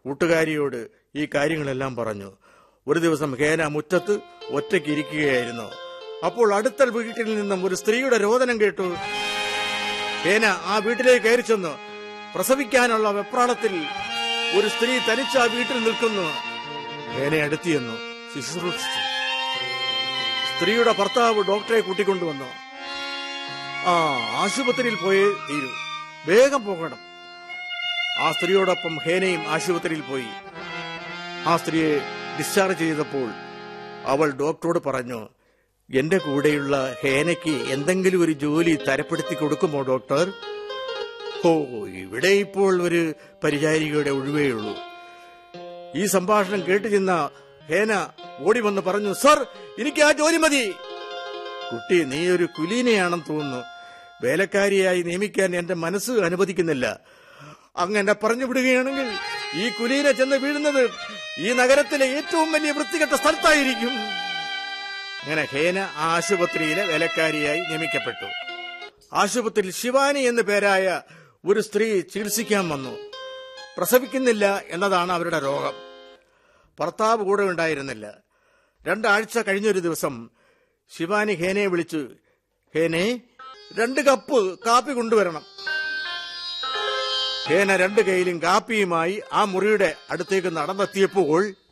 കൂട്ടുകാരിയോട് ഈ കാര്യങ്ങളെല്ലാം പറഞ്ഞു ഒരു ദിവസം ഹേന മുറ്റത്ത് ഒറ്റയ്ക്ക് ഇരിക്കുകയായിരുന്നു അപ്പോൾ അടുത്ത വീട്ടിൽ നിന്നും ഒരു സ്ത്രീയുടെ രോദനം കേട്ടു ഹേന ആ വീട്ടിലേക്ക് കയറി ചെന്നു പ്രസവിക്കാനുള്ള വെപ്രാളത്തിൽ ഒരു സ്ത്രീ തനിച്ച് ആ വീട്ടിൽ നിൽക്കുന്നു ഹേനെ അടുത്തിയെന്നു ശുശ്രൂഷിച്ചു സ്ത്രീയുടെ ഭർത്താവ് ഡോക്ടറെ കൂട്ടിക്കൊണ്ടുവന്നു ആ ആശുപത്രിയിൽ പോയേ തീരൂ വേഗം പോകണം ആ സ്ത്രീയോടൊപ്പം ഹേനയും ആശുപത്രിയിൽ പോയി ആ സ്ത്രീയെ ഡിസ്ചാർജ് ചെയ്തപ്പോൾ അവൾ ഡോക്ടറോട് പറഞ്ഞു എന്റെ കൂടെയുള്ള ഹേനയ്ക്ക് എന്തെങ്കിലും ഒരു ജോലി തരപ്പെടുത്തി കൊടുക്കുമോ ഡോക്ടർ ഓ ഇവിടെ ഇപ്പോൾ ഒരു പരിചാരികയുടെ ഒഴിവേയുള്ളൂ ഈ സംഭാഷണം കേട്ടു ചെന്ന ഹേന ഓടി വന്ന് പറഞ്ഞു സർ എനിക്ക് ആ ജോലി മതി കുട്ടി നീ ഒരു കുലീനയാണെന്ന് തോന്നുന്നു വേലക്കാരിയായി നിയമിക്കാൻ എന്റെ മനസ്സ് അനുവദിക്കുന്നില്ല അങ്ങനെ പറഞ്ഞു വിടുകയാണെങ്കിൽ ഈ കുലീന ചെന്ന് വീഴുന്നത് ഈ നഗരത്തിലെ ഏറ്റവും വലിയ വൃത്തികെട്ട സ്ഥലത്തായിരിക്കും അങ്ങനെ ഹേന ആ ആശുപത്രിയിലെ വേലക്കാരിയായി നിയമിക്കപ്പെട്ടു ആശുപത്രിയിൽ ശിവാനി എന്നു പേരായ ഒരു സ്ത്രീ ചികിത്സിക്കാൻ വന്നു പ്രസവിക്കുന്നില്ല എന്നതാണ് അവരുടെ രോഗം ഭർത്താവ് കൂടെ ഉണ്ടായിരുന്നില്ല രണ്ടാഴ്ച കഴിഞ്ഞൊരു ദിവസം ശിവാനി ഹേനയെ വിളിച്ചു ഹേനെ രണ്ട് കപ്പ് കാപ്പി കൊണ്ടുവരണം ഹേന രണ്ട് കൈയിലും കാപ്പിയുമായി ആ മുറിയുടെ അടുത്തേക്ക് നടന്നെത്തിയപ്പോൾ